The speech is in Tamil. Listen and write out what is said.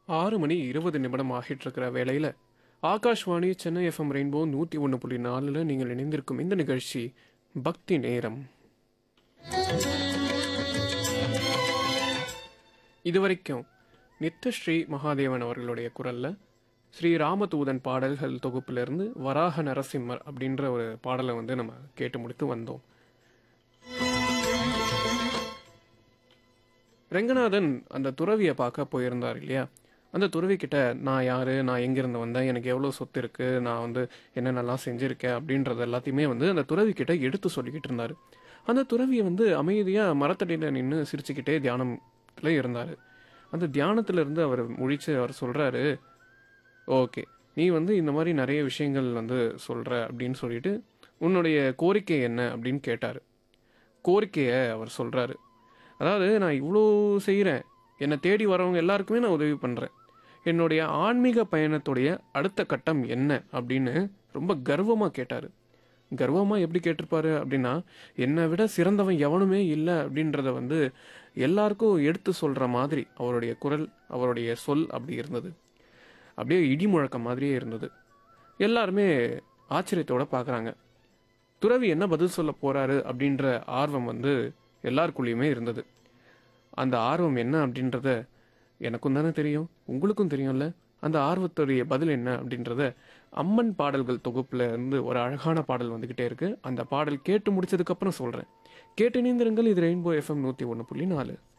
ஆறு மணி இருபது நிமிடம் ஆகிட்டு இருக்கிற வேளையில் ஆகாஷ்வாணி சென்னை எஃப்எம் ரெயின்போ நூற்றி ஒன்று புள்ளி நாலில் நீங்கள் இணைந்திருக்கும் இந்த நிகழ்ச்சி பக்தி நேரம் இதுவரைக்கும் நித்யஸ்ரீ மகாதேவன் அவர்களுடைய குரல்ல ஸ்ரீ ராமதூதன் பாடல்கள் தொகுப்பிலிருந்து வராக நரசிம்மர் அப்படின்ற ஒரு பாடலை வந்து நம்ம கேட்டு முடித்து வந்தோம் ரெங்கநாதன் அந்த துறவியை பார்க்க போயிருந்தார் இல்லையா அந்த துறவி கிட்ட நான் யாரு நான் எங்கிருந்து வந்தேன் எனக்கு எவ்வளோ சொத்து இருக்கு நான் வந்து என்னென்னலாம் செஞ்சிருக்கேன் அப்படின்றது எல்லாத்தையுமே வந்து அந்த துறவி கிட்ட எடுத்து சொல்லிக்கிட்டு இருந்தார் அந்த துறவியை வந்து அமைதியாக மரத்தடியில் நின்று சிரிச்சுக்கிட்டே தியானத்தில் இருந்தார் அந்த தியானத்துல இருந்து அவர் முழிச்சு அவர் சொல்றாரு ஓகே நீ வந்து இந்த மாதிரி நிறைய விஷயங்கள் வந்து சொல்ற அப்படின்னு சொல்லிட்டு உன்னுடைய கோரிக்கை என்ன அப்படின்னு கேட்டார் கோரிக்கையை அவர் சொல்றாரு அதாவது நான் இவ்வளோ செய்கிறேன் என்னை தேடி வரவங்க எல்லாருக்குமே நான் உதவி பண்ணுறேன் என்னுடைய ஆன்மீக பயணத்துடைய அடுத்த கட்டம் என்ன அப்படின்னு ரொம்ப கர்வமாக கேட்டார் கர்வமாக எப்படி கேட்டிருப்பாரு அப்படின்னா என்னை விட சிறந்தவன் எவனுமே இல்லை அப்படின்றத வந்து எல்லாருக்கும் எடுத்து சொல்கிற மாதிரி அவருடைய குரல் அவருடைய சொல் அப்படி இருந்தது அப்படியே இடி முழக்கம் மாதிரியே இருந்தது எல்லாருமே ஆச்சரியத்தோட பார்க்குறாங்க துறவி என்ன பதில் சொல்ல போறாரு அப்படின்ற ஆர்வம் வந்து எல்லாருக்குள்ளேயுமே இருந்தது அந்த ஆர்வம் என்ன அப்படின்றத எனக்கும் தானே தெரியும் உங்களுக்கும் தெரியும்ல அந்த ஆர்வத்துடைய பதில் என்ன அப்படின்றத அம்மன் பாடல்கள் தொகுப்புல இருந்து ஒரு அழகான பாடல் வந்துகிட்டே இருக்கு அந்த பாடல் கேட்டு முடிச்சதுக்கு அப்புறம் சொல்றேன் கேட்டு இணைந்திருங்கள் இது ரெயின்போ எஃப்எம் நூத்தி ஒன்று புள்ளி நாலு